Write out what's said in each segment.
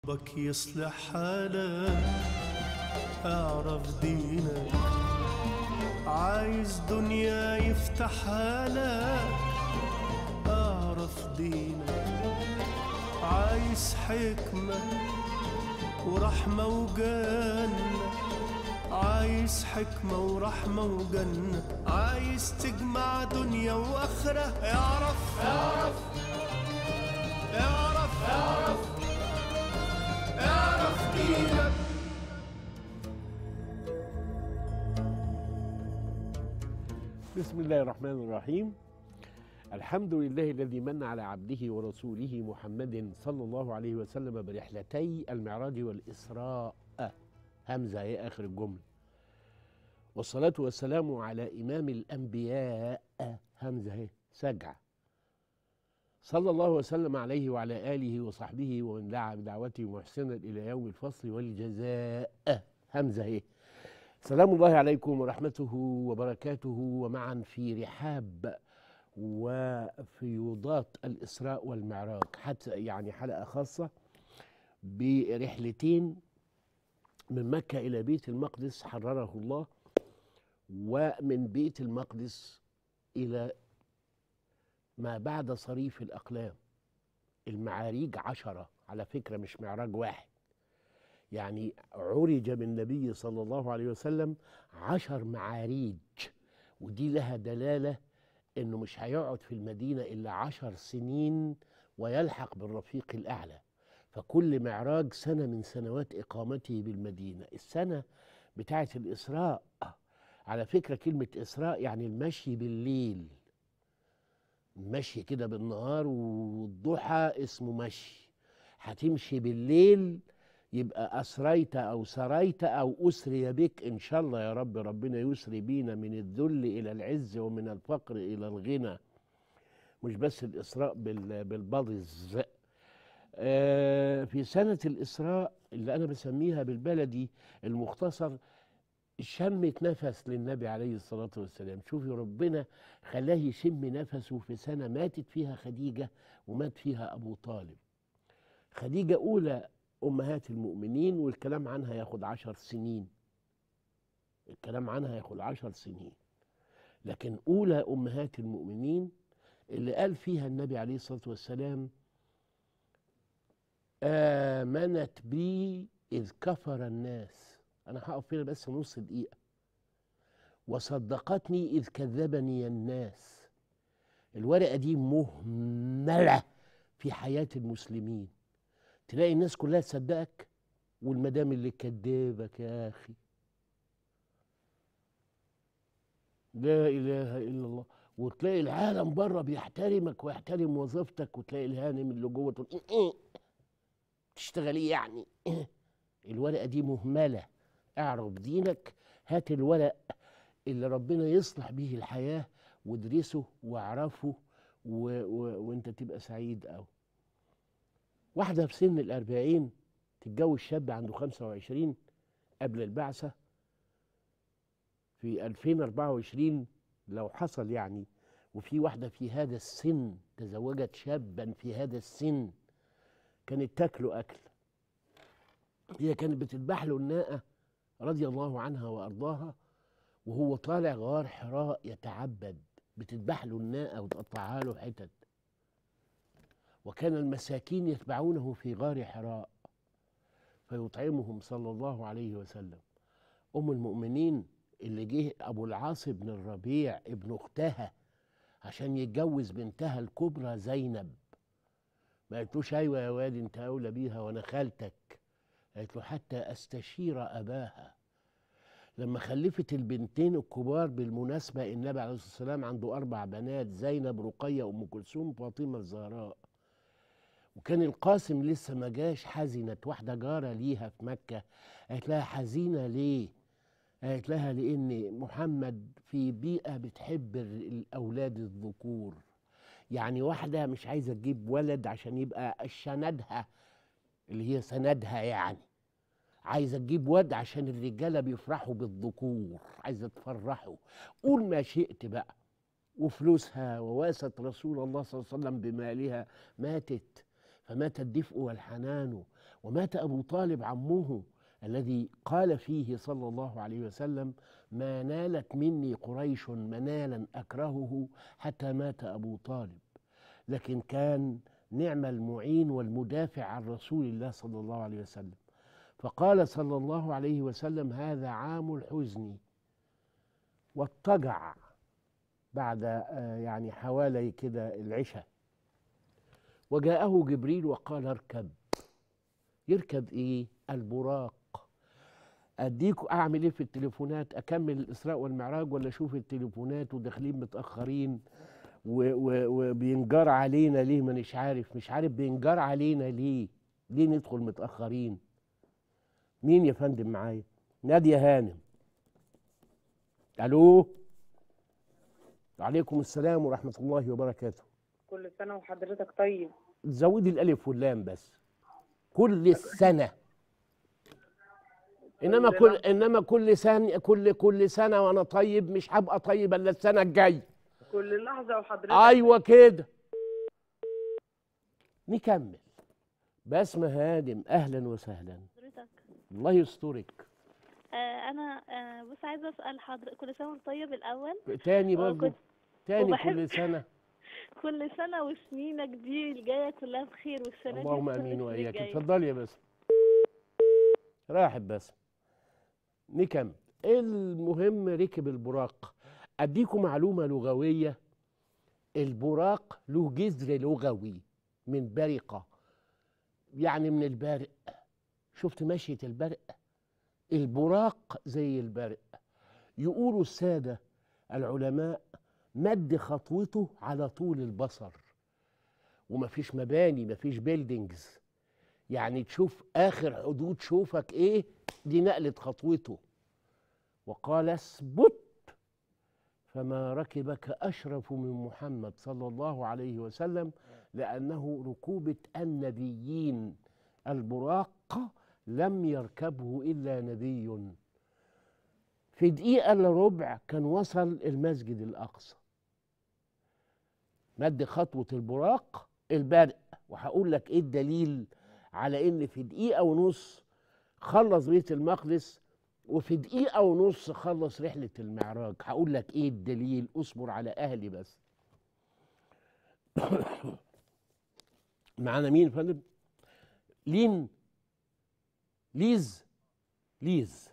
حبك يصلح حالك اعرف دينك عايز دنيا يفتحها لك اعرف دينك عايز حكمة ورحمة وجنة عايز حكمة ورحمة وجنة عايز تجمع دنيا وآخرة اعرف اعرف اعرف اعرف اعرف دينك بسم الله الرحمن الرحيم الحمد لله الذي من على عبده ورسوله محمد صلى الله عليه وسلم برحلتي المعراج والإسراء همزة هي آخر الجملة والصلاة والسلام على إمام الأنبياء همزة هي سجع صلى الله وسلم عليه وعلى آله وصحبه ومن دعا بدعوته محسنا إلى يوم الفصل والجزاء همزة هي سلام الله عليكم ورحمته وبركاته ومعا في رحاب وفيوضات الإسراء والمعراج حتى يعني حلقة خاصة برحلتين من مكة إلى بيت المقدس حرره الله ومن بيت المقدس إلى ما بعد صريف الأقلام المعاريج عشرة على فكرة مش معراج واحد يعني عرج بالنبي صلى الله عليه وسلم عشر معاريج ودي لها دلالة انه مش هيقعد في المدينة الا عشر سنين ويلحق بالرفيق الاعلى فكل معراج سنة من سنوات اقامته بالمدينة السنة بتاعة الاسراء على فكرة كلمة اسراء يعني المشي بالليل المشي كده بالنهار والضحى اسمه مشي هتمشي بالليل يبقى أسريت أو سريت أو أسري بك إن شاء الله يا رب ربنا يسري بينا من الذل إلى العز ومن الفقر إلى الغنى مش بس الإسراء بال- بالبضز آه، في سنة الإسراء اللي أنا بسميها بالبلدي المختصر شمت نفس للنبي عليه الصلاة والسلام شوفي ربنا خلاه يشم نفسه في سنة ماتت فيها خديجة ومات فيها أبو طالب خديجة أولى أمهات المؤمنين والكلام عنها ياخد عشر سنين الكلام عنها ياخد عشر سنين لكن أولى أمهات المؤمنين اللي قال فيها النبي عليه الصلاة والسلام آمنت بي إذ كفر الناس أنا هقف هنا بس نص دقيقة وصدقتني إذ كذبني الناس الورقة دي مهملة في حياة المسلمين تلاقي الناس كلها تصدقك والمدام اللي كدابك يا اخي لا اله الا الله وتلاقي العالم بره بيحترمك ويحترم وظيفتك وتلاقي الهانم اللي جوه تقول إيه إيه تشتغل ايه يعني إيه الورقه دي مهمله اعرف دينك هات الورق اللي ربنا يصلح به الحياه وادرسه واعرفه و... و... وانت تبقى سعيد قوي واحدة في سن الأربعين تتجوز شاب عنده خمسة وعشرين قبل البعثة في 2024 لو حصل يعني وفي واحدة في هذا السن تزوجت شابا في هذا السن كانت تاكله أكل هي كانت بتذبح له الناقة رضي الله عنها وأرضاها وهو طالع غار حراء يتعبد بتذبح له الناقة وتقطعها له حتت وكان المساكين يتبعونه في غار حراء فيطعمهم صلى الله عليه وسلم ام المؤمنين اللي جه ابو العاص بن الربيع ابن اختها عشان يتجوز بنتها الكبرى زينب ما قالتلوش ايوه يا واد انت اولى بيها وانا خالتك قالت له حتى استشير اباها لما خلفت البنتين الكبار بالمناسبه النبي عليه الصلاه والسلام عنده اربع بنات زينب رقيه ام كلثوم فاطمه الزهراء وكان القاسم لسه ما جاش حزنت واحده جاره ليها في مكه قالت لها حزينه ليه قالت لها لان محمد في بيئه بتحب ال- الاولاد الذكور يعني واحده مش عايزه تجيب ولد عشان يبقى سندها اللي هي سندها يعني عايزه تجيب واد عشان الرجاله بيفرحوا بالذكور عايزه تفرحوا قول ما شئت بقى وفلوسها وواست رسول الله صلى الله عليه وسلم بمالها ماتت فمات الدفء والحنان ومات أبو طالب عمه الذي قال فيه صلى الله عليه وسلم ما نالت مني قريش منالا أكرهه حتى مات أبو طالب لكن كان نعم المعين والمدافع عن رسول الله صلى الله عليه وسلم فقال صلى الله عليه وسلم هذا عام الحزن واضطجع بعد آه، يعني حوالي كده العشاء وجاءه جبريل وقال اركب يركب ايه البراق اديكوا اعمل ايه في التليفونات اكمل الاسراء والمعراج ولا اشوف التليفونات وداخلين متاخرين و- و- وبينجر علينا ليه ما مش عارف مش عارف بينجر علينا ليه ليه ندخل متاخرين مين يا فندم معايا ناديه هانم الو وعليكم السلام ورحمه الله وبركاته كل سنة وحضرتك طيب زودي الالف واللام بس كل سنه انما كل انما كل سنه كل كل سنه وانا طيب مش هبقى طيب الا السنه الجايه كل لحظة وحضرتك ايوه كده نكمل بسمة هادم اهلا وسهلا حضرتك الله يسترك آه انا آه بص عايزه اسال حضرتك كل سنه وانت طيب الاول تاني آه، برضه كنت- تاني وبحب- كل سنه كل سنه وسنينك دي الجايه كلها بخير والسنه دي اللهم والسنة امين اللي واياك جاية. اتفضلي يا بس راحت بس نكمل المهم ركب البراق اديكم معلومه لغويه البراق له جذر لغوي من برقه يعني من البرق شفت مشية البرق البراق زي البرق يقولوا السادة العلماء مد خطوته على طول البصر ومفيش مباني مفيش بيلدينجز يعني تشوف آخر حدود شوفك إيه دي نقلة خطوته وقال اثبت فما ركبك أشرف من محمد صلى الله عليه وسلم لأنه ركوبة النبيين البراق لم يركبه إلا نبي في دقيقة إلا ربع كان وصل المسجد الأقصى مد خطوة البراق البرق وهقول لك إيه الدليل على إن في دقيقة ونص خلص بيت المقدس وفي دقيقة ونص خلص رحلة المعراج هقول لك إيه الدليل اصبر على أهلي بس معانا مين يا فندم؟ لين ليز ليز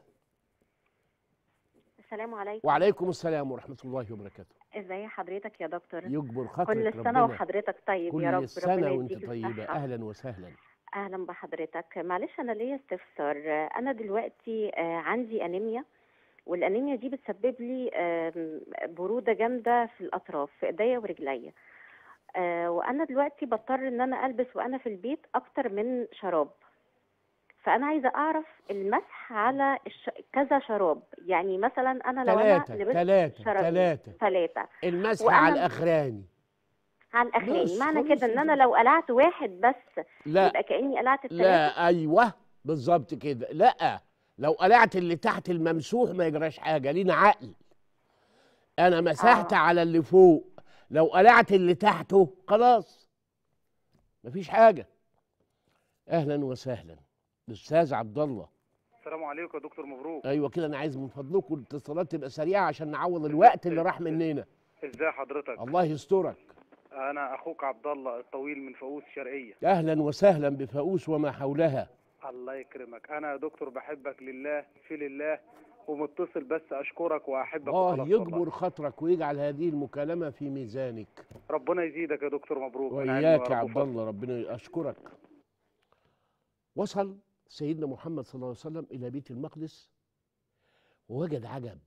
السلام عليكم وعليكم السلام ورحمة الله وبركاته ازاي حضرتك يا دكتور يجبر خاطرك كل ربنا سنة وحضرتك طيب كل يا رب سنة ربنا وانت يديك طيبة الصحة. أهلا وسهلا اهلا بحضرتك معلش انا ليا استفسار انا دلوقتي آه، عندي انيميا والانيميا دي بتسبب لي آم، برودة جامدة في الاطراف في ايديا ورجليا آه، وانا دلوقتي بضطر ان انا البس وانا في البيت اكتر من شراب فانا عايزه اعرف المسح على الش... كذا شراب يعني مثلا انا لو انا ثلاثة لبست ثلاثة شرابين ثلاثة ثلاثه المسح وأنا- على الأخراني على الاخراني بس معنى خلاص كده ان كده. انا لو قلعت واحد بس لا يبقى كاني قلعت الثلاثه لا أيوه بالظبط كده لا لو قلعت اللي تحت الممسوح ما يجراش حاجة لينا عقل أنا مسحت آه. على اللي فوق لو قلعت اللي تحته خلاص مفيش حاجة أهلا وسهلا الأستاذ عبد الله السلام عليكم يا دكتور مبروك ايوه كده انا عايز من فضلكم الاتصالات تبقى سريعه عشان نعوض الوقت اللي راح مننا ازاي حضرتك الله يسترك انا اخوك عبد الله الطويل من فؤوس شرقيه اهلا وسهلا بفؤوس وما حولها الله يكرمك انا يا دكتور بحبك لله في لله ومتصل بس اشكرك واحبك الله وخلاص يجبر والله. خاطرك ويجعل هذه المكالمه في ميزانك ربنا يزيدك يا دكتور مبروك من علم واياك يا ورب عبد وفضل. الله ربنا اشكرك وصل سيدنا محمد صلى الله عليه وسلم الى بيت المقدس ووجد عجب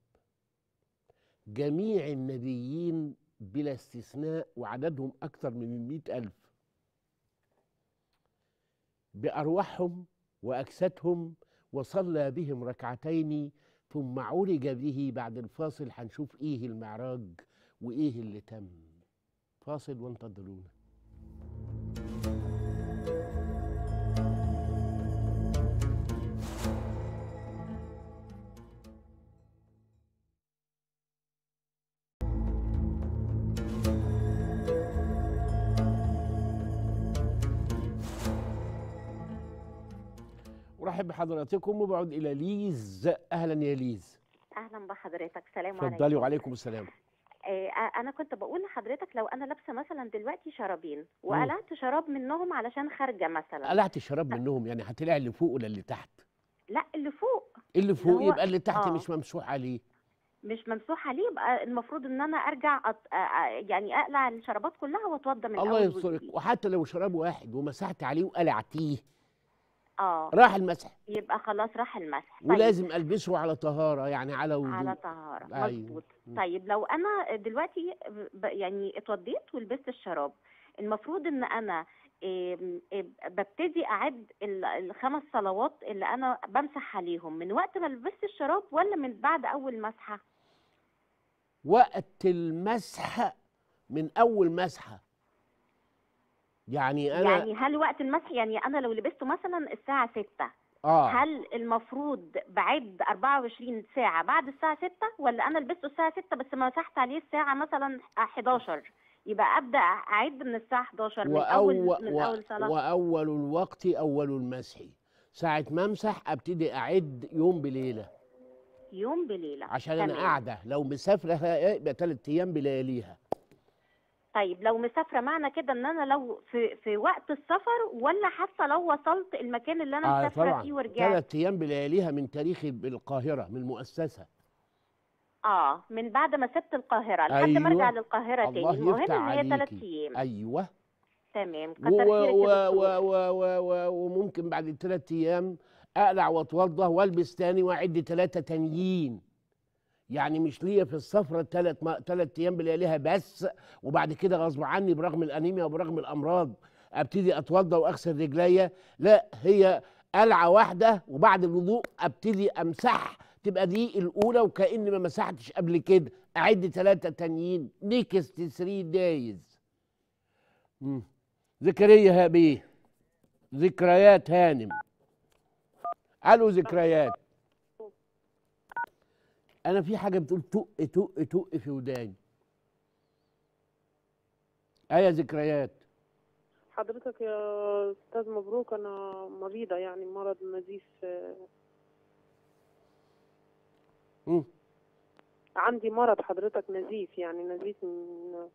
جميع النبيين بلا استثناء وعددهم أكثر من مئة ألف بأرواحهم وأجسادهم وصلى بهم ركعتين ثم عرج به بعد الفاصل هنشوف إيه المعراج وإيه اللي تم فاصل وانتظرونا ارحب بحضراتكم وبعد الى ليز اهلا يا ليز اهلا بحضرتك سلام اتفضلي عليكم وعليكم السلام آه انا كنت بقول لحضرتك لو انا لابسه مثلا دلوقتي شرابين وقلعت شراب منهم علشان خارجه مثلا قلعت الشراب منهم يعني هتلاقي اللي فوق ولا اللي تحت لا اللي فوق اللي فوق هو- يبقى اللي تحت آه. مش ممسوح عليه مش ممسوح عليه يبقى المفروض ان انا ارجع أط... آه، آه، يعني اقلع الشرابات كلها واتوضى من الله اول يسترك وجديد وحتى لو شراب واحد ومسحت عليه وقلعتيه اه راح المسح يبقى خلاص راح المسح طيب ولازم البسه على طهاره يعني على وضوء على طهارة أيوة. مظبوط م. طيب لو انا دلوقتي ب- يعني اتوضيت ولبست الشراب المفروض ان انا إم، إم، ببتدي اعد ال- الخمس صلوات اللي انا بمسح عليهم من وقت ما لبست الشراب ولا من بعد اول مسحه وقت المسح من اول مسحه يعني انا يعني هل وقت المسح يعني انا لو لبسته مثلا الساعه 6 اه هل المفروض بعد 24 ساعة بعد الساعة 6 ولا أنا لبسته الساعة 6 بس مسحت عليه الساعة مثلا 11 يبقى أبدأ أعد من الساعة 11 من أول وأول, من أول صلاة وأول الوقت أول المسح ساعة ما أمسح أبتدي أعد يوم بليلة يوم بليلة عشان أنا تمام. قاعدة لو مسافرة ها- يبقى ثلاث أيام بلياليها طيب لو مسافرة معنى كده إن أنا لو في في وقت السفر ولا حتى لو وصلت المكان اللي أنا آه مسافرة طبعا فيه ورجعت ثلاث أيام بلياليها من تاريخ القاهرة من المؤسسة اه من بعد ما سبت القاهرة لحد أيوة. ما ارجع للقاهرة تاني الله المهم يفتح ان هي ثلاث عليكي. ايام أيوه تمام و كتر خيرك و يا و دكتور. و و و وممكن بعد الثلاث أيام أقلع وأتوضى وألبس تاني وأعد ثلاثة تانيين يعني مش ليا في السفرة ثلاث ما... ثلاث أيام بلياليها بس وبعد كده غصب عني برغم الأنيميا وبرغم الأمراض أبتدي أتوضى وأغسل رجليا لا هي قلعة واحدة وبعد الوضوء أبتدي أمسح تبقى دي الأولى وكأني ما مسحتش قبل كده أعد ثلاثة تانيين نيكست 3 دايز زكريا هابيه ذكريات هانم قالوا ذكريات انا في حاجه بتقول تق تق تق في وداني ايه ذكريات حضرتك يا استاذ مبروك انا مريضه يعني مرض نزيف آه، مم. عندي مرض حضرتك نزيف يعني نزيف من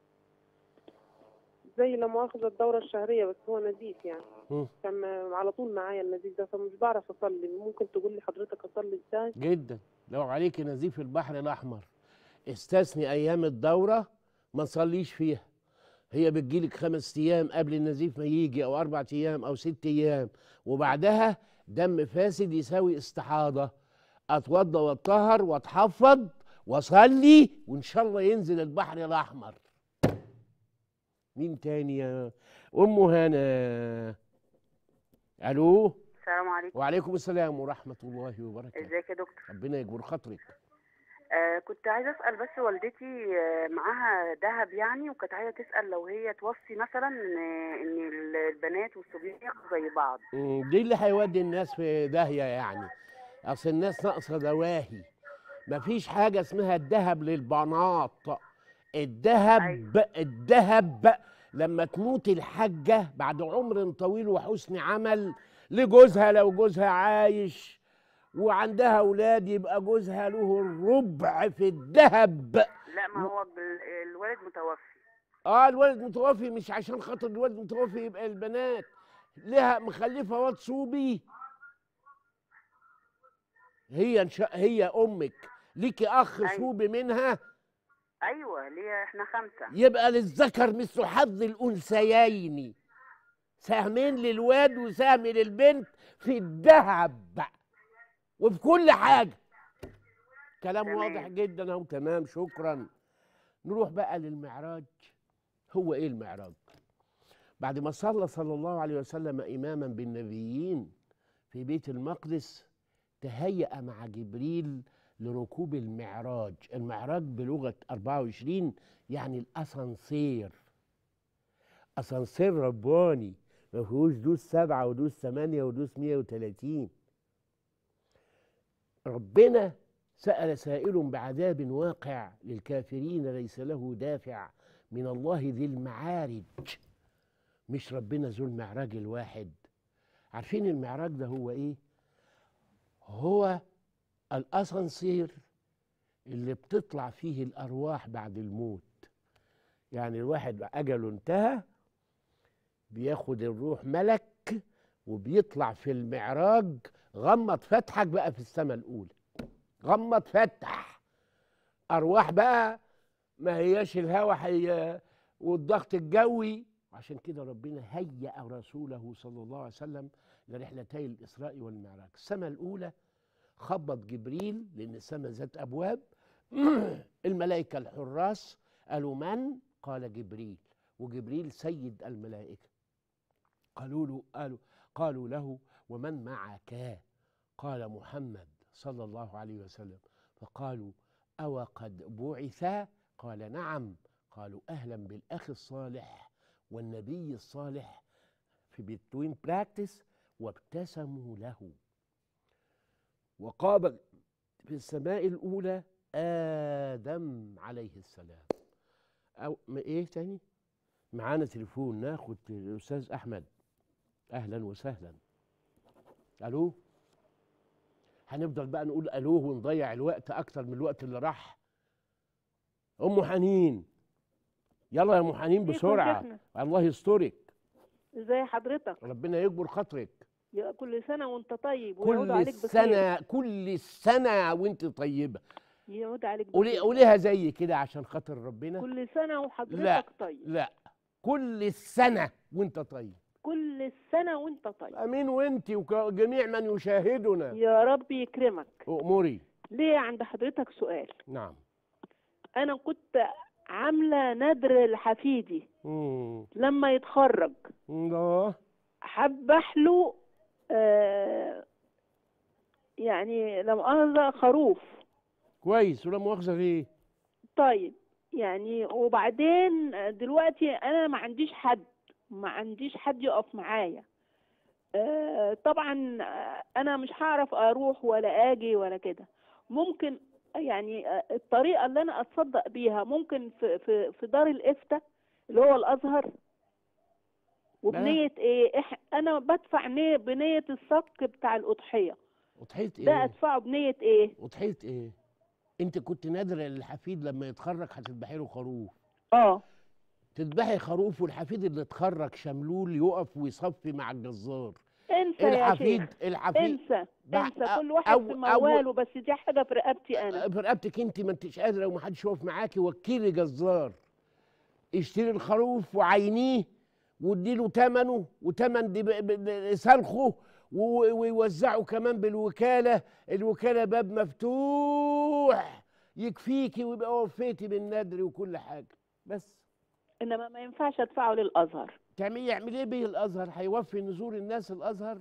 زي لا مؤاخذة الدورة الشهرية بس هو نزيف يعني مم. كان على طول معايا النزيف ده فمش بعرف أصلي ممكن تقول لي حضرتك أصلي إزاي؟ جدا لو عليك نزيف البحر الاحمر استثني ايام الدوره ما تصليش فيها هي بتجيلك خمس ايام قبل النزيف ما يجي او اربع ايام او ست ايام وبعدها دم فاسد يساوي استحاضه اتوضى واتطهر واتحفظ واصلي وان شاء الله ينزل البحر الاحمر مين تاني يا ام هنا الو السلام عليكم وعليكم السلام ورحمه الله وبركاته ازيك يا دكتور ربنا يجبر خاطرك آه كنت عايزه اسال بس والدتي آه معاها ذهب يعني وكانت عايزه تسال لو هي توصي مثلا ان ان البنات والصبيان ياخدوا زي بعض مم، دي اللي هيودي الناس في داهيه يعني اصل الناس ناقصه دواهي مفيش حاجه اسمها الذهب للبنات الذهب الذهب لما تموت الحاجه بعد عمر طويل وحسن عمل لجوزها لو جوزها عايش وعندها اولاد يبقى جوزها له الربع في الذهب لا ما هو بال- الوالد متوفي اه الولد متوفي مش عشان خاطر الولد متوفي يبقى البنات لها مخلفه واد صوبي هي إن شاء هي امك ليكي اخ أيوة. صوبي منها ايوه ليه احنا خمسه يبقى للذكر مثل حظ الانثيين سهمين للواد وسهم للبنت في الذهب وفي كل حاجه كلام تمام. واضح جدا اهو تمام شكرا نروح بقى للمعراج هو ايه المعراج بعد ما صلى صلى الله عليه وسلم اماما بالنبيين في بيت المقدس تهيأ مع جبريل لركوب المعراج المعراج بلغة 24 يعني الأسانسير أسانسير رباني ما فيهوش دوس سبعة ودوس ثمانية ودوس 130 ربنا سأل سائل بعذاب واقع للكافرين ليس له دافع من الله ذي المعارج مش ربنا ذو المعراج الواحد عارفين المعراج ده هو ايه هو الاسانسير اللي بتطلع فيه الارواح بعد الموت يعني الواحد اجله انتهى بياخد الروح ملك وبيطلع في المعراج غمض فتحك بقى في السماء الاولى غمض فتح ارواح بقى ما هياش الهوا حي والضغط الجوي عشان كده ربنا هيأ رسوله صلى الله عليه وسلم لرحلتي الإسراء والمعراج السماء الأولى خبط جبريل لأن السماء ذات أبواب الملائكة الحراس قالوا من؟ قال جبريل وجبريل سيد الملائكة قالوا له قالوا قالوا له ومن معك؟ قال محمد صلى الله عليه وسلم فقالوا أو قد بعث؟ قال نعم قالوا أهلا بالأخ الصالح والنبي الصالح في بتوين براكتس وابتسموا له وقابل في السماء الأولى آدم عليه السلام أو م- إيه تاني معانا تليفون ناخد الأستاذ أحمد أهلا وسهلا ألو هنفضل بقى نقول ألو ونضيع الوقت أكتر من الوقت اللي راح أم حنين يلا يا أم حنين ازيكم بسرعة شيخنا؟ الله يسترك ازي حضرتك ربنا يكبر خاطرك يا كل سنة وانت طيب كل ويعود عليك بخير السنة كل السنة وانت طيبة يعود عليك قولي بخير قوليها زي كده عشان خاطر ربنا كل سنة وحضرتك لا. طيب لا كل السنة وانت طيب كل السنة وانت طيب امين وانت وجميع من يشاهدنا يا رب يكرمك اموري ليه عند حضرتك سؤال نعم انا كنت عاملة ندر لحفيدي مم. لما يتخرج الله حبح له آه يعني لما أنا خروف كويس ولا مؤاخذة في طيب يعني وبعدين دلوقتي انا ما عنديش حد ما عنديش حد يقف معايا آه، طبعا آه، انا مش هعرف اروح ولا اجي ولا كده ممكن يعني آه، الطريقه اللي انا اتصدق بيها ممكن في في في دار الافتاء اللي هو الازهر وبنيه ايه إح انا بدفع نية بنيه الصك بتاع الاضحيه وضحية ده ايه ادفعه بنيه ايه وضحية ايه انت كنت نادرة للحفيد لما يتخرج هتذبحي له خروف اه تذبحي خروف والحفيد اللي اتخرج شملول يقف ويصفي مع الجزار انسى يا الحفيد شيخ الحفيد انسى بع- انسى كل واحد أو- في أول- مواله بس دي حاجه في رقبتي انا في رقبتك انت ما انتش قادره ومحدش يقف معاكي وكيلي جزار اشتري الخروف وعينيه واديله ثمنه وثمن دي ب- ب- سلخه و- ويوزعه كمان بالوكاله الوكاله باب مفتوح يكفيكي ويبقى وفيتي بالندر وكل حاجه بس انما ما ينفعش ادفعه للازهر تعملي يعمل ايه به الازهر هيوفي نزور الناس الازهر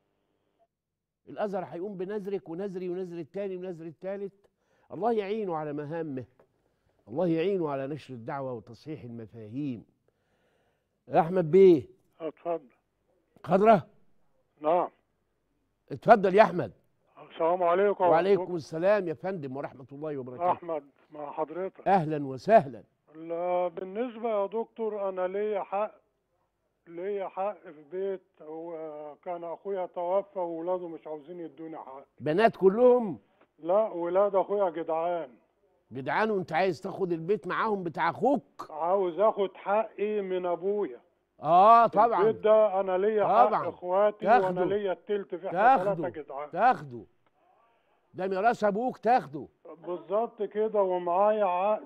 الازهر هيقوم بنذرك ونذري ونذر التاني ونذر التالت الله يعينه على مهامه الله يعينه على نشر الدعوه وتصحيح المفاهيم يا احمد بيه اتفضل خضره نعم اتفضل يا احمد السلام عليكم وعليكم السلام يا فندم ورحمه الله وبركاته احمد مع حضرتك اهلا وسهلا لا بالنسبه يا دكتور انا ليا حق ليا حق في بيت وكان اخويا توفى وولاده مش عاوزين يدوني حق بنات كلهم لا ولاد اخويا جدعان جدعان وانت عايز تاخد البيت معاهم بتاع اخوك عاوز اخد حقي من ابويا اه طبعا البيت ده انا ليا حق طبعا. اخواتي تاخده. وانا ليا التلت في احنا تاخده ثلاثه جدعان تاخده ده ميراث ابوك تاخده بالظبط كده ومعايا عقد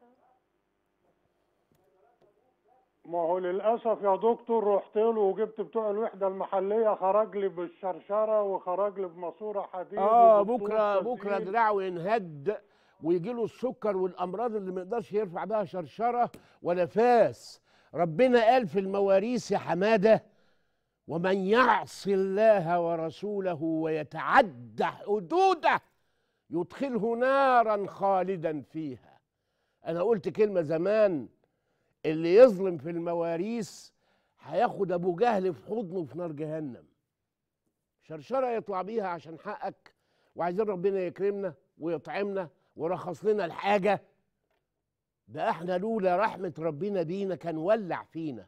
ما هو للاسف يا دكتور رحت له وجبت بتوع الوحده المحليه خرج لي بالشرشره وخرج لي بماسوره حديد اه وبالطول بكره بكره تسجيل. دراعه ينهد ويجي له السكر والامراض اللي ما يقدرش يرفع بها شرشره ولا فاس ربنا قال في المواريث يا حماده ومن يعص الله ورسوله ويتعدى حدوده يدخله نارا خالدا فيها انا قلت كلمه زمان اللي يظلم في المواريث هياخد ابو جهل في حضنه في نار جهنم شرشره يطلع بيها عشان حقك وعايزين ربنا يكرمنا ويطعمنا ورخص لنا الحاجه ده احنا لولا رحمه ربنا بينا كان ولع فينا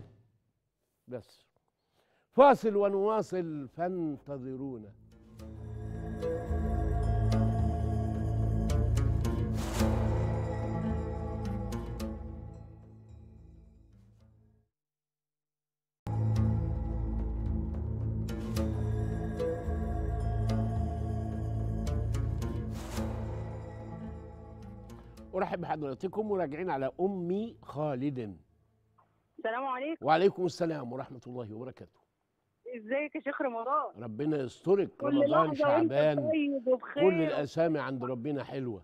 بس فاصل ونواصل فانتظرونا ارحب بحضراتكم وراجعين على امي خالد السلام عليكم وعليكم السلام ورحمه الله وبركاته ازيك يا شيخ رمضان ربنا يسترك كل رمضان لحظة وانت شعبان طيب كل وبخير الاسامي عند ربنا حلوه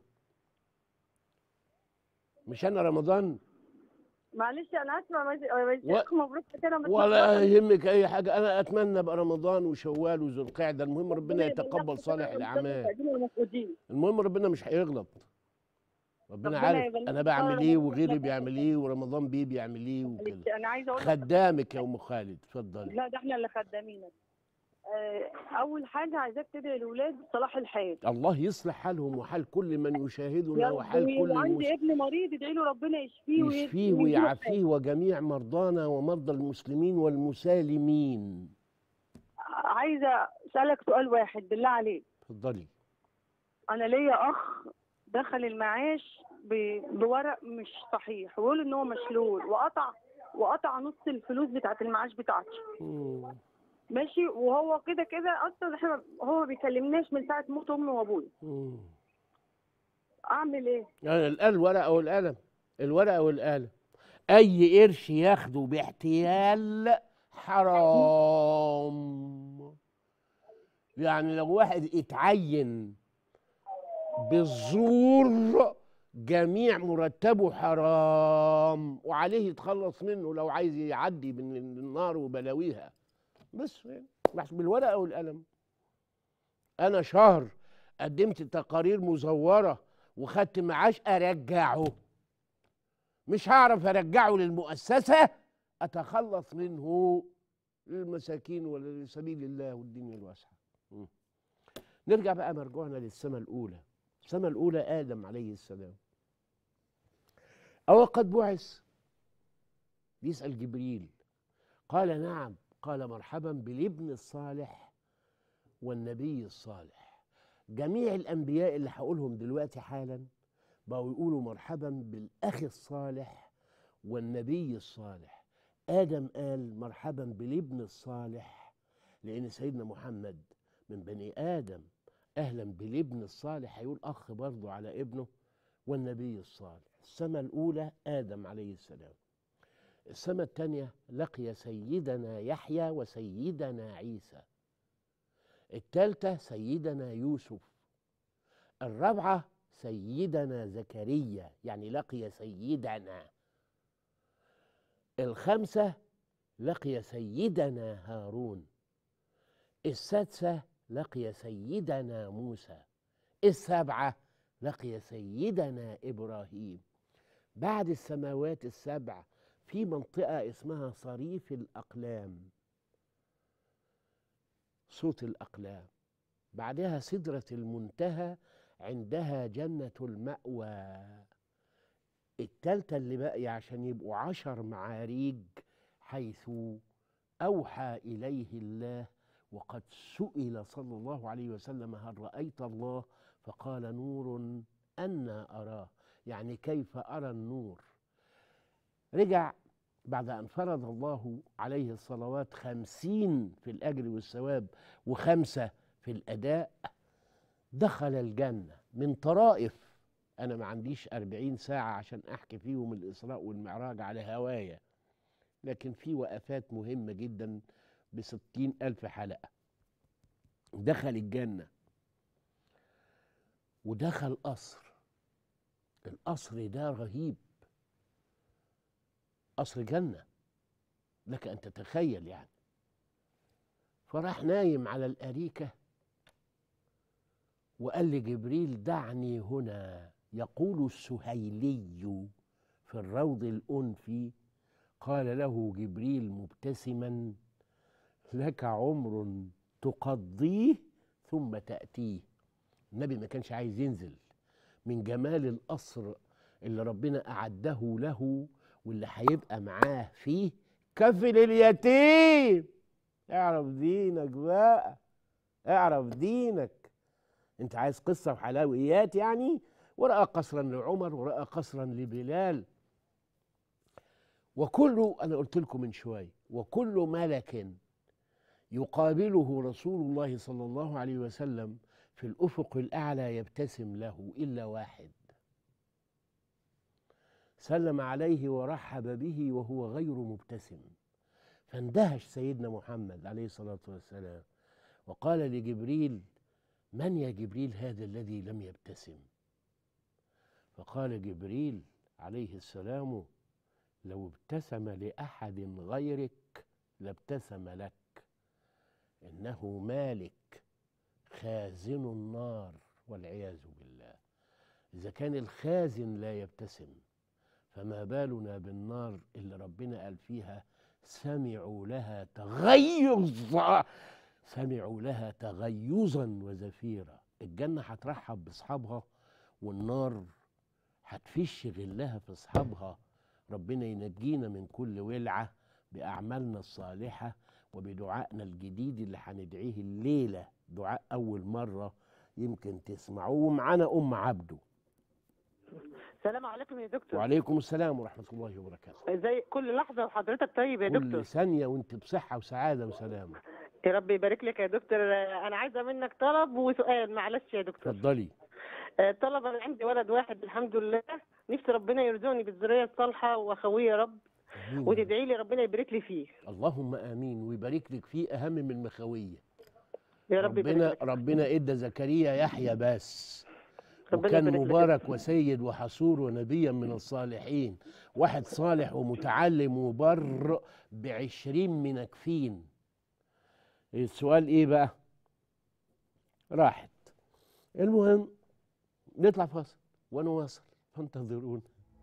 مش انا رمضان معلش انا اسمع بس و- شيخ مبروك كده ولا يهمك اي حاجه انا اتمنى ابقى رمضان وشوال وذو القعده المهم ربنا يتقبل صالح الاعمال المهم ربنا مش هيغلط ربنا ربنا عارف يبلغك انا بعمل خير ايه رمضان وغيري وإحنا بيعمل ايه ورمضان بيه بيعمل ايه وكده انا عايزه اقول لك خدامك يا ام خالد اتفضلي لا ده احنا اللي خدامينك آه، اول حاجه عايزاك تدعي الاولاد بصلاح الحال الله يصلح حالهم وحال كل من يشاهدنا يا وحال رب كل وعندي المس... ابن مريض ادعي له ربنا يشفيه وي- يشفيه ويديله ويعافيه وجميع مرضانا ومرضى المسلمين والمسالمين خير. عايزه اسالك سؤال واحد بالله عليك اتفضلي انا ليا اخ دخل المعاش ب- بورق مش صحيح ويقول ان هو مشلول وقطع وقطع نص الفلوس بتاعت المعاش بتاعتي مم. ماشي وهو كده كده اصلا احنا هو ما بيكلمناش من ساعه موت امي وابويا مم. اعمل ايه يعني الآن الورقة والقلم الورقة والقلم أي قرش ياخده باحتيال حرام يعني لو واحد اتعين بالزور جميع مرتبه حرام وعليه يتخلص منه لو عايز يعدي من النار وبلاويها بس بس بالورقة والقلم أنا شهر قدمت تقارير مزورة وخدت معاش ارجعه مش هعرف ارجعه للمؤسسه اتخلص منه للمساكين ولا لسبيل الله والدنيا الواسعه مم. نرجع بقى مرجوعنا للسماء الاولى السماء الاولى ادم عليه السلام او قد بعث يسال جبريل قال نعم قال مرحبا بالابن الصالح والنبي الصالح جميع الانبياء اللي هقولهم دلوقتي حالا بقوا يقولوا مرحبا بالاخ الصالح والنبي الصالح ادم قال مرحبا بالابن الصالح لان سيدنا محمد من بني ادم اهلا بالابن الصالح هيقول اخ برضه على ابنه والنبي الصالح السماء الاولى ادم عليه السلام السماء الثانيه لقي سيدنا يحيى وسيدنا عيسى الثالثة سيدنا يوسف الرابعة سيدنا زكريا يعني لقي سيدنا الخامسة لقي سيدنا هارون السادسة لقي سيدنا موسى السابعة لقي سيدنا إبراهيم بعد السماوات السبع في منطقة اسمها صريف الأقلام صوت الأقلام بعدها سدرة المنتهى عندها جنة المأوى التالتة اللي باقية عشان يبقوا عشر معاريج حيث أوحى إليه الله وقد سئل صلى الله عليه وسلم هل رأيت الله فقال نور أنا أراه يعني كيف أرى النور رجع بعد أن فرض الله عليه الصلوات خمسين في الأجر والثواب وخمسة في الأداء دخل الجنة من طرائف أنا ما عنديش أربعين ساعة عشان أحكي فيهم الإسراء والمعراج على هواية لكن في وقفات مهمة جدا بستين ألف حلقة دخل الجنة ودخل قصر القصر ده رهيب قصر جنة لك أن تتخيل يعني فراح نايم على الأريكة وقال لجبريل دعني هنا يقول السهيلي في الروض الأنفي قال له جبريل مبتسما لك عمر تقضيه ثم تأتيه النبي ما كانش عايز ينزل من جمال القصر اللي ربنا أعده له واللي هيبقى معاه فيه كفل اليتيم اعرف دينك بقى اعرف دينك انت عايز قصه وحلويات يعني ورأى قصرا لعمر ورأى قصرا لبلال وكل انا قلت لكم من شويه وكل ملك يقابله رسول الله صلى الله عليه وسلم في الافق الاعلى يبتسم له الا واحد سلم عليه ورحب به وهو غير مبتسم فاندهش سيدنا محمد عليه الصلاه والسلام وقال لجبريل من يا جبريل هذا الذي لم يبتسم فقال جبريل عليه السلام لو ابتسم لاحد غيرك لابتسم لك انه مالك خازن النار والعياذ بالله اذا كان الخازن لا يبتسم فما بالنا بالنار اللي ربنا قال فيها سمعوا لها تغيظا سمعوا لها تغيظا وزفيرا الجنة هترحب بأصحابها والنار هتفش غلها في أصحابها ربنا ينجينا من كل ولعة بأعمالنا الصالحة وبدعائنا الجديد اللي هندعيه الليلة دعاء أول مرة يمكن تسمعوه ومعانا أم عبده السلام عليكم يا دكتور وعليكم السلام ورحمة الله وبركاته ازاي كل لحظه وحضرتك طيب يا دكتور كل ثانية وانت بصحة وسعادة وسلامة يا رب يبارك لك يا دكتور آه، انا عايزه منك طلب وسؤال معلش يا دكتور اتفضلي آه، طلب انا عندي ولد واحد الحمد لله نفسي ربنا يرزقني بالذريه الصالحه واخويه يا رب آمين. وتدعي لي ربنا يبارك لي فيه اللهم امين ويبارك لك فيه اهم من المخاويه يا رب يبارك ربنا لك ربنا ادى زكريا يحيى بس ربنا وكان يبارك لك. مبارك وسيد وحصور ونبيا من الصالحين واحد صالح ومتعلم وبر بعشرين منكفين السؤال ايه بقى راحت المهم نطلع فاصل ونواصل فانتظرونا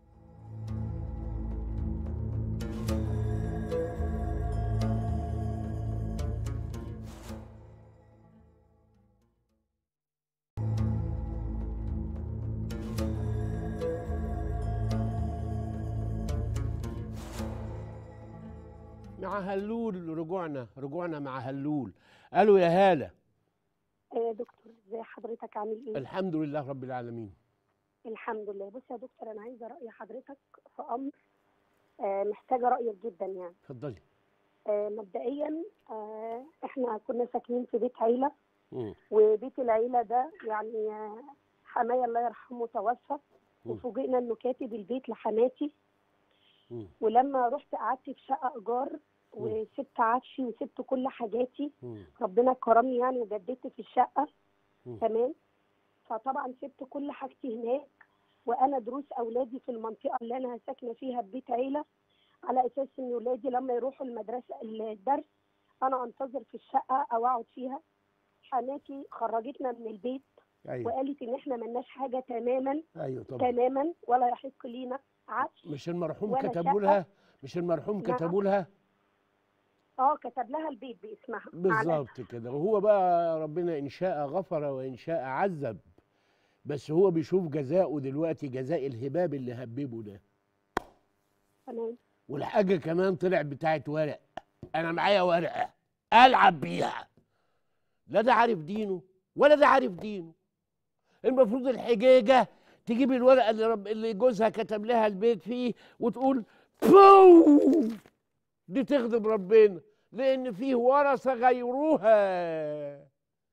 مع هلول رجوعنا رجوعنا مع هلول قالوا يا هاله يا دكتور ازي حضرتك عامل ايه؟ الحمد لله رب العالمين الحمد لله بص يا دكتور انا عايزه راي حضرتك في امر آه، محتاجه رايك جدا يعني اتفضلي آه، مبدئيا آه، احنا كنا ساكنين في بيت عيله مم. وبيت العيله ده يعني آه، حماية الله يرحمه توفى مم. وفوجئنا انه كاتب البيت لحماتي مم. ولما رحت قعدت في شقه ايجار وسبت عفشي وسبت كل حاجاتي مم. ربنا كرمني يعني وجددت في الشقه مم. تمام فطبعا سبت كل حاجتي هناك وانا دروس اولادي في المنطقه اللي انا ساكنه فيها ببيت عيله على اساس ان اولادي لما يروحوا المدرسه الدرس انا انتظر في الشقه او اقعد فيها حماتي خرجتنا من البيت أيوة. وقالت ان احنا ملناش حاجه تماما ايوه طبعا تماما ولا يحق لينا عفش مش المرحوم ولا كتبوا شقة. لها مش المرحوم نعم. كتبوا لها اه كتب لها البيت باسمها على- بالظبط كده وهو بقى ربنا ان شاء غفر وان شاء عذب بس هو بيشوف جزاؤه دلوقتي جزاء الهباب اللي هببه ده تمام والحاجه كمان طلعت بتاعت ورق انا معايا ورقه العب بيها لا ده عارف دينه ولا ده عارف دينه المفروض الحجيجه تجيب الورقه اللي رب اللي جوزها كتب لها البيت فيه وتقول بو دي تغضب ربنا لان فيه ورثه غيرها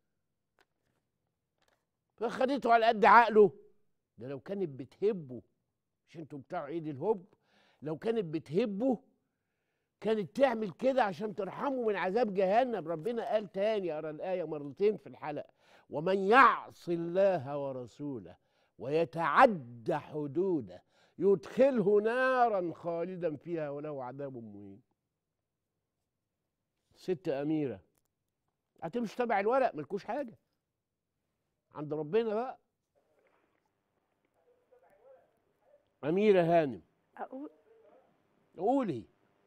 فخدته على قد عقله ده لو كانت بتهبه مش انتوا بتاع عيد الهب لو كانت بتهبه كانت تعمل كده عشان ترحمه من عذاب جهنم ربنا قال تاني ارى الايه مرتين في الحلقه ومن يعص الله ورسوله ويتعدى حدوده يدخله نارا خالدا فيها وله عذاب مهين ست اميره هتمشي تبع الورق ملكوش حاجه عند ربنا بقى اميره هانم أقول قولي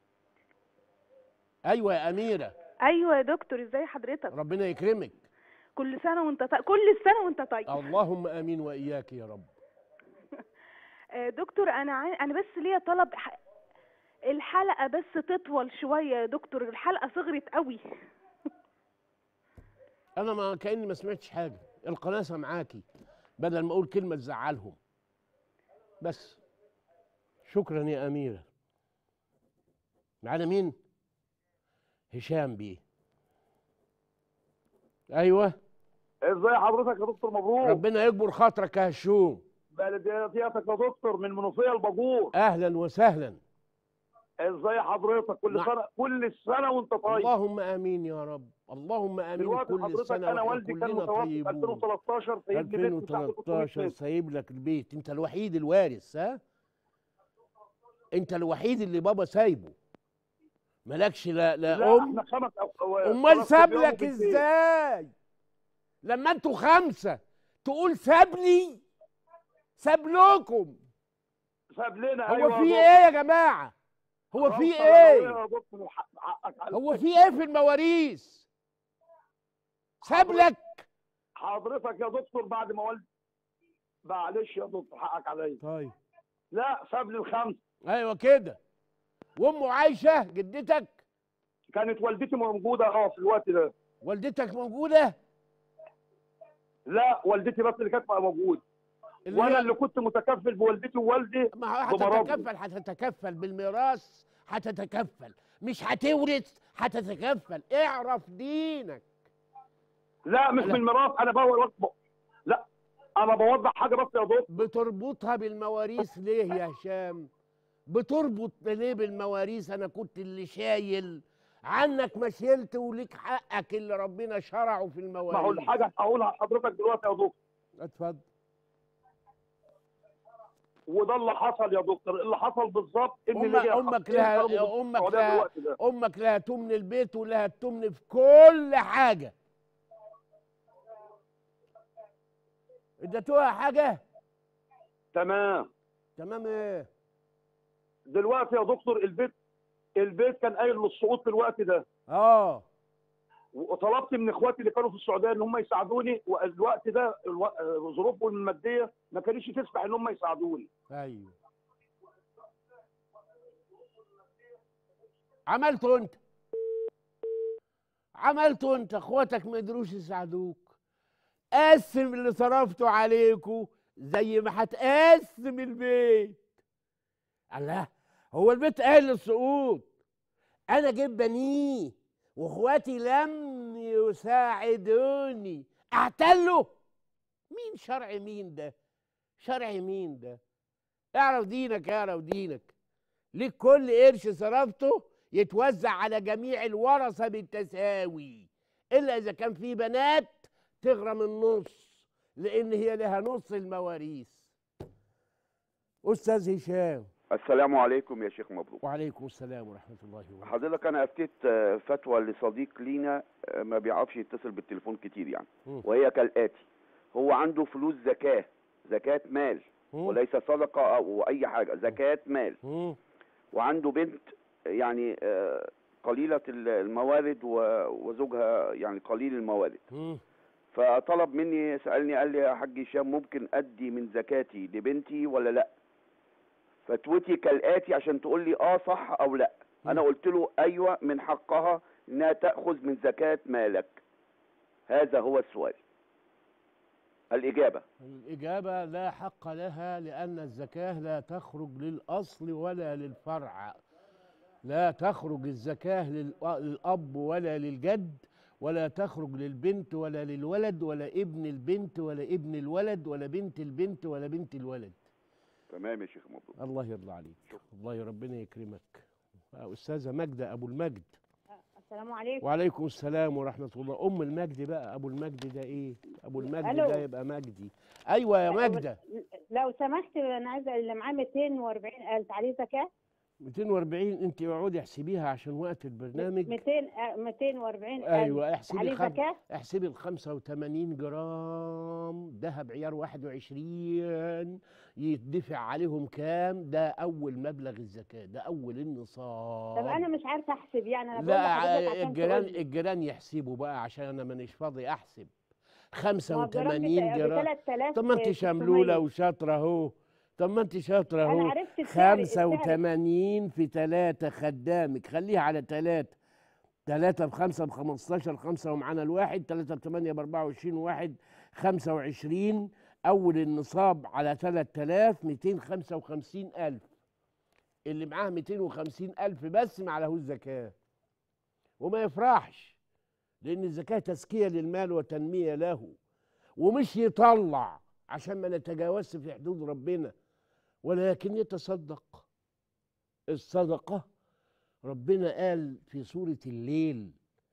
ايوه يا اميره أيوة يا دكتور إزاي حضرتك؟ ربنا يكرمك كل سنة وأنت طيب كل سنة وأنت طيب اللهم امين واياك يا رب آه، دكتور أنا عاي... أنا بس ليا طلب ح... الحلقة بس تطول شوية يا دكتور الحلقة صغرت قوي انا ما كاني ما سمعتش حاجه القناه سامعاكي بدل ما اقول كلمه تزعلهم بس شكرا يا اميره معانا مين هشام بيه ايوه ازاي حضرتك يا دكتور مبروك ربنا يكبر خاطرك يا هشوم بلدياتك يا دكتور من منوفيه الباجور اهلا وسهلا ازاي حضرتك كل نعم. سنه كل سنه وانت طيب اللهم امين يا رب اللهم امين دلوقتي كل حضرتك سنه انا واحنا والدي كان كلنا متوفى في طيبون 2013 سايب لي بيت مساحته 300 2013 متر سايب لك البيت انت الوحيد الوارث ها انت الوحيد اللي بابا سايبه مالكش لا لا, لا ام احنا خمس أو- أو- امال خمس ساب صبيان لك وبنتين. ازاي لما انتوا خمسه تقول ساب لي ساب لكم ساب لنا هو أيوة في يا ايه يا جماعه هو دكتور. في ربنا يا ايه دكتور حق- حقك على هو في ايه في المواريث ساب لك حضرتك يا دكتور بعد ما والدي معلش يا دكتور حقك عليا طيب لا ساب لي الخمس ايوه كده وامه عايشه جدتك كانت والدتي موجوده اه في الوقت ده والدتك موجوده لا والدتي بس اللي كانت موجوده اللي وانا هي- اللي كنت متكفل بوالدتي ووالدي ما هو بمرضي. هتتكفل هتتكفل بالميراث هتتكفل مش هتورث هتتكفل اعرف دينك لا مش لا. من الميراث انا بقول لا انا بوضح حاجه بس يا دكتور بتربطها بالمواريث ليه يا هشام بتربط ليه بالمواريث انا كنت اللي شايل عنك ما شلت وليك حقك اللي ربنا شرعه في ما هو المواريث الحاجه هقولها لحضرتك دلوقتي يا دكتور اتفضل وده اللي حصل يا دكتور اللي حصل بالظبط ان أم اللي جه امك حاطين لها كانوا امك بالسعودية لها بالوقت ده. امك لها تمن البيت ولها تمن في كل حاجه اديتوها حاجه تمام تمام ايه دلوقتي يا دكتور البيت البيت كان قايل للسقوط في الوقت ده اه وطلبت من اخواتي اللي كانوا في السعوديه ان هم يساعدوني والوقت ده الو- ظروفهم الماديه ما كانتش تسمح ان هم يساعدوني ايوه عملته انت عملته انت اخواتك ما يقدروش يساعدوك قسم اللي صرفته عليكوا زي ما هتقسم البيت الله هو البيت قال للسقوط انا جيت بنيه واخواتي لم يساعدوني اعتله مين شرع مين ده شرع مين ده اعرف دينك اعرف دينك ليك كل قرش صرفته يتوزع على جميع الورثة بالتساوي إلا إذا كان في بنات تغرم النص لأن هي لها نص المواريث أستاذ هشام السلام عليكم يا شيخ مبروك وعليكم السلام ورحمة الله وبركاته حضرتك انا افتيت آه، فتوى لصديق لينا آه، ما بيعرفش يتصل بالتليفون كتير يعني مم. وهي كالاتي هو عنده فلوس زكاه زكاه مال مم. وليس صدقه او اي حاجه زكاه مال مم. وعنده بنت يعني آه، قليله ال- الموارد و- وزوجها يعني قليل الموارد مم. فطلب مني سالني قال لي يا حاج هشام ممكن ادي من زكاتي لبنتي ولا لا فتوتي كالاتي عشان تقول لي اه صح او لا انا قلت له ايوه من حقها انها تاخذ من زكاه مالك هذا هو السؤال الاجابه الإجابة لا حق لها لأن الزكاة لا تخرج للأصل ولا للفرع لا تخرج الزكاة للأ- للأب ولا للجد ولا تخرج للبنت ولا للولد ولا ابن البنت ولا ابن الولد ولا بنت البنت ولا بنت الولد تمام يا شيخ مبروك الله يرضى عليك الله ربنا يكرمك أستاذة ماجدة أبو المجد السلام عليكم وعليكم السلام ورحمة الله أم المجد بقى أبو المجد ده إيه أبو المجد ألو. ده يبقى مجدي أيوة يا ماجدة لو سمحت انا عايزه اللي معاه 240000 عليه زكاه 240 انت اقعدي احسبيها عشان وقت البرنامج 200 آه، 240000 ايوه احسبي عليه الخم... زكاه احسبي ال 85 جرام ذهب عيار 21 يدفع عليهم كام ده اول مبلغ الزكاه ده اول النصاب طب انا مش عارفه احسب يعني انا بقول لا لحضرتك عشان الجيران تقول لي. الجيران يحسبوا بقى عشان انا مانيش فاضي احسب ما هو الجرام 85 بت- جرام 3600 طب ما انت شملوله وشاطره اهو طب ما انت شاطره أنا اهو عرفت السعر- السعر. 85 في 3 خدامك خليها على 3 تلاتة بخمسة بخمستاشر خمسة ومعانا الواحد تلاتة بتمانية بأربعة وعشرين واحد خمسة وعشرين أول النصاب على تلات آلاف ميتين خمسة وخمسين ألف اللي معاه ميتين وخمسين ألف بس ما عليهوش زكاة وما يفرحش لأن الزكاة تزكية للمال وتنمية له ومش يطلع عشان ما نتجاوزش في حدود ربنا ولكن يتصدق الصدقة ربنا قال في سورة الليل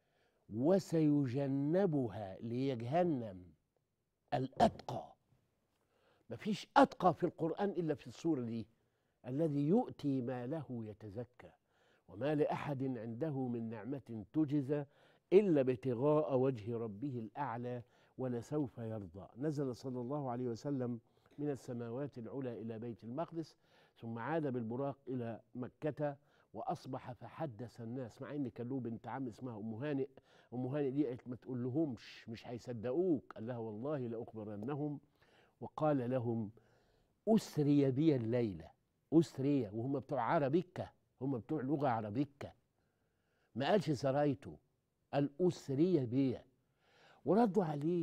وسيجنبها اللي هي جهنم الأتقى مفيش أتقى في القرآن إلا في السورة دي الذي يؤتي ماله يتزكى وما لأحد عنده من نعمة تجزى إلا ابتغاء وجه ربه الأعلى ولسوف يرضى نزل صلى الله عليه وسلم من السماوات العلى إلى بيت المقدس ثم عاد بالبراق إلى مكة وأصبح فحدث الناس مع إن كان له بنت عم اسمها أم هانئ أم هانئ دي قالت ما تقول لهمش مش هيصدقوك قال لها والله لأخبرنهم وقال لهم أسري بي الليلة أسري وهم بتوع عربكة هم بتوع لغة عربكة ما قالش سرايته قال أسري بي وردوا عليه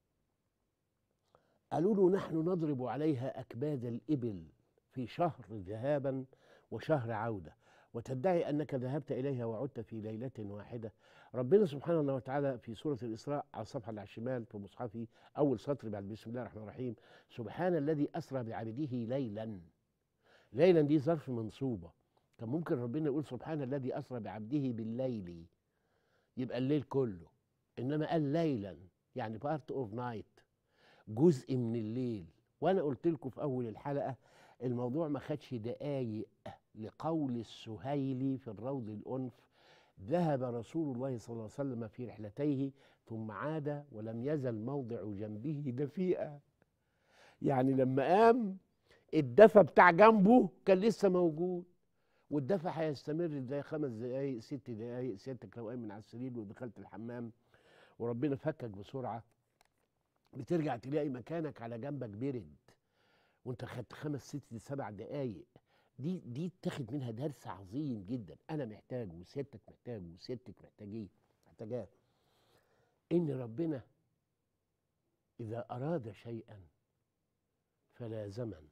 قالوا له نحن نضرب عليها أكباد الإبل في شهر ذهابا وشهر عودة وتدعي أنك ذهبت إليها وعدت في ليلة واحدة ربنا سبحانه وتعالى في سورة الإسراء على الصفحة اللي على الشمال في مصحفي أول سطر بعد بسم الله الرحمن الرحيم سبحان الذي أسرى بعبده ليلا ليلا دي ظرف منصوبة كان ممكن ربنا يقول سبحان الذي أسرى بعبده بالليل يبقى الليل كله إنما قال ليلا يعني بارت اوف نايت جزء من الليل وانا قلت لكم في اول الحلقه الموضوع ما خدش دقايق لقول السهيلي في الروض الانف ذهب رسول الله صلى الله عليه وسلم في رحلتيه ثم عاد ولم يزل موضع جنبه دفيئا يعني لما قام الدفى بتاع جنبه كان لسه موجود والدفى هيستمر ازاي خمس دقايق ست دقايق سيادتك لو قايم من على السرير ودخلت الحمام وربنا فكك بسرعه بترجع تلاقي مكانك على جنبك برد وانت خدت خمس ست سبع دقايق دي دي تاخد منها درس عظيم جدا انا محتاجه وسيادتك محتاجه وسيادتك محتاجيه محتاجاه ان ربنا اذا اراد شيئا فلا زمن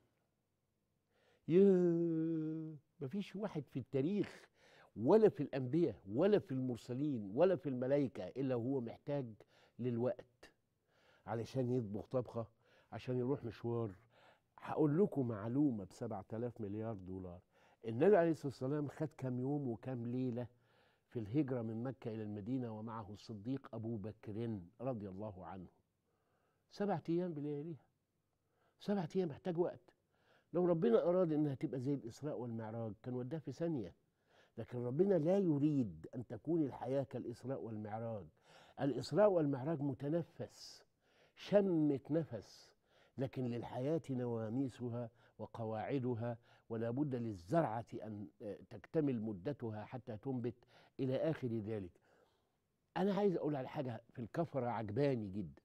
ياه مفيش واحد في التاريخ ولا في الانبياء ولا في المرسلين ولا في الملائكه الا هو محتاج للوقت علشان يطبخ طبخه عشان يروح مشوار هقول لكم معلومه ب 7000 مليار دولار النبي عليه الصلاه والسلام خد كام يوم وكام ليله في الهجره من مكه الى المدينه ومعه الصديق ابو بكر رضي الله عنه سبعة ايام بلياليها سبعة ايام محتاج وقت لو ربنا اراد انها تبقى زي الاسراء والمعراج كان وداها في ثانيه لكن ربنا لا يريد ان تكون الحياه كالاسراء والمعراج الاسراء والمعراج متنفس شمة نفس لكن للحياة نواميسها وقواعدها ولا بد للزرعة أن تكتمل مدتها حتى تنبت إلى آخر ذلك أنا عايز أقول على حاجة في الكفرة عجباني جدا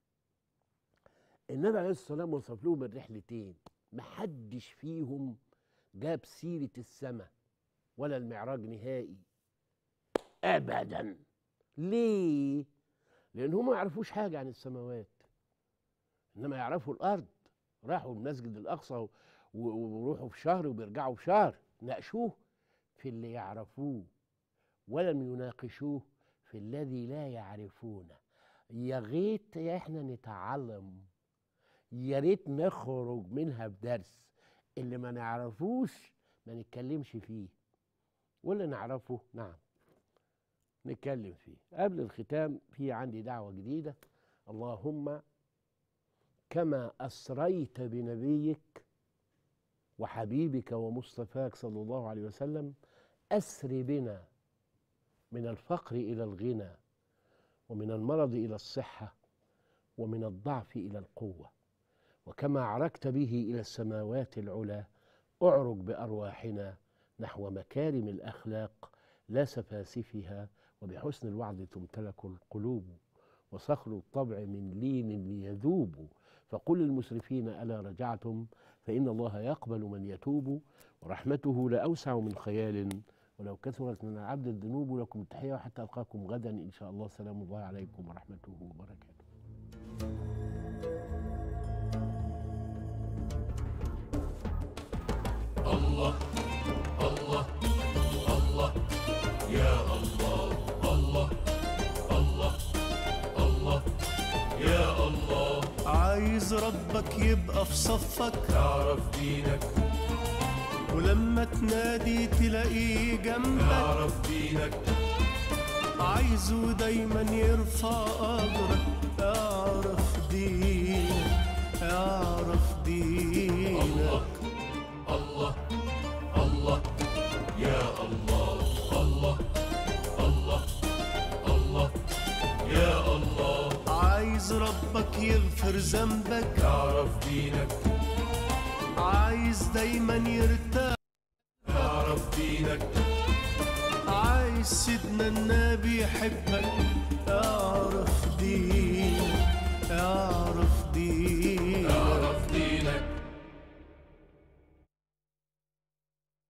النبي عليه الصلاة والسلام وصف لهم الرحلتين محدش فيهم جاب سيرة السماء ولا المعراج نهائي أبدا ليه؟ لأن هم ما يعرفوش حاجة عن السماوات انما يعرفوا الارض راحوا المسجد الاقصى ويروحوا في شهر وبيرجعوا في شهر ناقشوه في اللي يعرفوه ولم يناقشوه في الذي لا يعرفونه يا ريت احنا نتعلم يا ريت نخرج منها بدرس اللي ما نعرفوش ما نتكلمش فيه واللي نعرفه نعم نتكلم فيه قبل الختام في عندي دعوة جديدة اللهم كما أسريت بنبيك وحبيبك ومصطفاك صلى الله عليه وسلم أسر بنا من الفقر إلى الغنى ومن المرض إلى الصحة ومن الضعف إلى القوة وكما عرجت به إلى السماوات العلى أعرج بأرواحنا نحو مكارم الأخلاق لا سفاسفها وبحسن الوعظ تمتلك القلوب وصخر الطبع من لين ليذوب فقل للمسرفين ألا رجعتم فإن الله يقبل من يتوب ورحمته لأوسع من خيال ولو كثرت من العبد الذنوب لكم التحية وحتى ألقاكم غدا إن شاء الله سلام الله عليكم ورحمته وبركاته الله الله الله يا الله الله الله الله يا الله عايز ربك يبقى في صفك تعرف دينك ولما تنادي تلاقيه جنبك تعرف دينك عايزه دايما يرفع قدرك اعرف دينك اعرف دينك الله الله يا الله الله الله الله يا الله عايز ربك يغفر ذنبك تعرف دينك عايز دايما يرتاح تعرف دينك عايز سيدنا النبي يحبك تعرف